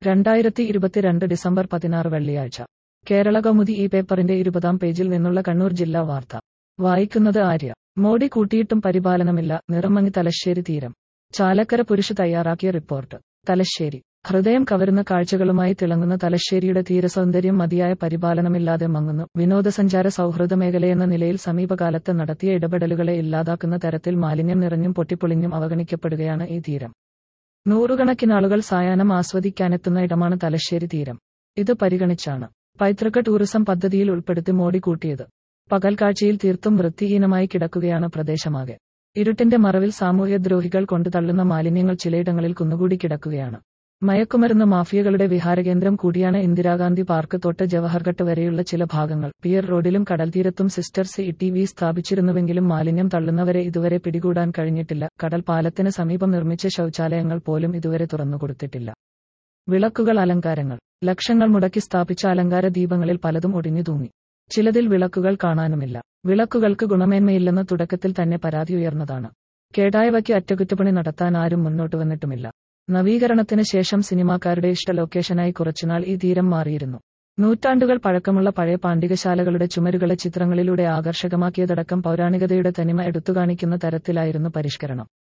രണ്ടായിരത്തി ഇരുപത്തിരണ്ട് ഡിസംബർ പതിനാറ് വെള്ളിയാഴ്ച കേരള കൗമുദി ഈ പേപ്പറിന്റെ ഇരുപതാം പേജിൽ നിന്നുള്ള കണ്ണൂർ ജില്ലാ വാർത്ത വായിക്കുന്നത് ആര്യ മോടി കൂട്ടിയിട്ടും പരിപാലനമില്ല നിറമങ്ങി തലശ്ശേരി തീരം ചാലക്കര പുരുഷ തയ്യാറാക്കിയ റിപ്പോർട്ട് തലശ്ശേരി ഹൃദയം കവരുന്ന കാഴ്ചകളുമായി തിളങ്ങുന്ന തലശ്ശേരിയുടെ തീരസൗന്ദര്യം മതിയായ പരിപാലനമില്ലാതെ മങ്ങുന്നു വിനോദസഞ്ചാര സൗഹൃദ മേഖലയെന്ന നിലയിൽ സമീപകാലത്ത് നടത്തിയ ഇടപെടലുകളെ ഇല്ലാതാക്കുന്ന തരത്തിൽ മാലിന്യം നിറഞ്ഞും പൊട്ടിപ്പൊളിഞ്ഞും അവഗണിക്കപ്പെടുകയാണ് ഈ തീരം നൂറുകണക്കിനാളുകൾ സായാഹ്നം ആസ്വദിക്കാനെത്തുന്ന ഇടമാണ് തലശ്ശേരി തീരം ഇത് പരിഗണിച്ചാണ് പൈതൃക ടൂറിസം പദ്ധതിയിൽ ഉൾപ്പെടുത്തി മോടി കൂട്ടിയത് പകൽക്കാഴ്ചയിൽ തീർത്തും വൃത്തിഹീനമായി കിടക്കുകയാണ് പ്രദേശമാകെ ഇരുട്ടിന്റെ മറവിൽ സാമൂഹ്യദ്രോഹികൾ കൊണ്ടു തള്ളുന്ന മാലിന്യങ്ങൾ ചിലയിടങ്ങളിൽ കുന്നുകൂടി കിടക്കുകയാണ് മയക്കുമരുന്ന് മാഫിയകളുടെ വിഹാരകേന്ദ്രം കൂടിയാണ് ഇന്ദിരാഗാന്ധി പാർക്ക് തൊട്ട് ജവഹർഘട്ട് വരെയുള്ള ചില ഭാഗങ്ങൾ പിയർ റോഡിലും കടൽത്തീരത്തും സിസ്റ്റർസ് ഇ ടി വി സ്ഥാപിച്ചിരുന്നുവെങ്കിലും മാലിന്യം തള്ളുന്നവരെ ഇതുവരെ പിടികൂടാൻ കഴിഞ്ഞിട്ടില്ല കടൽ പാലത്തിന് സമീപം നിർമ്മിച്ച ശൗചാലയങ്ങൾ പോലും ഇതുവരെ തുറന്നുകൊടുത്തിട്ടില്ല വിളക്കുകൾ അലങ്കാരങ്ങൾ ലക്ഷങ്ങൾ മുടക്കി സ്ഥാപിച്ച അലങ്കാര ദീപങ്ങളിൽ പലതും ഒടിഞ്ഞു തൂങ്ങി ചിലതിൽ വിളക്കുകൾ കാണാനുമില്ല വിളക്കുകൾക്ക് ഗുണമേന്മയില്ലെന്ന് തുടക്കത്തിൽ തന്നെ പരാതി ഉയർന്നതാണ് കേടായവയ്ക്ക് അറ്റകുറ്റപ്പണി നടത്താൻ ആരും മുന്നോട്ട് വന്നിട്ടുമില്ല നവീകരണത്തിന് ശേഷം സിനിമാക്കാരുടെ ഇഷ്ട ലൊക്കേഷനായി കുറച്ചുനാൾ ഈ തീരം മാറിയിരുന്നു നൂറ്റാണ്ടുകൾ പഴക്കമുള്ള പഴയ പാണ്ഡികശാലകളുടെ ചുമരുകളെ ചിത്രങ്ങളിലൂടെ ആകർഷകമാക്കിയതടക്കം പൗരാണികതയുടെ തനിമ എടുത്തുകാണിക്കുന്ന തരത്തിലായിരുന്നു പരിഷ്കരണം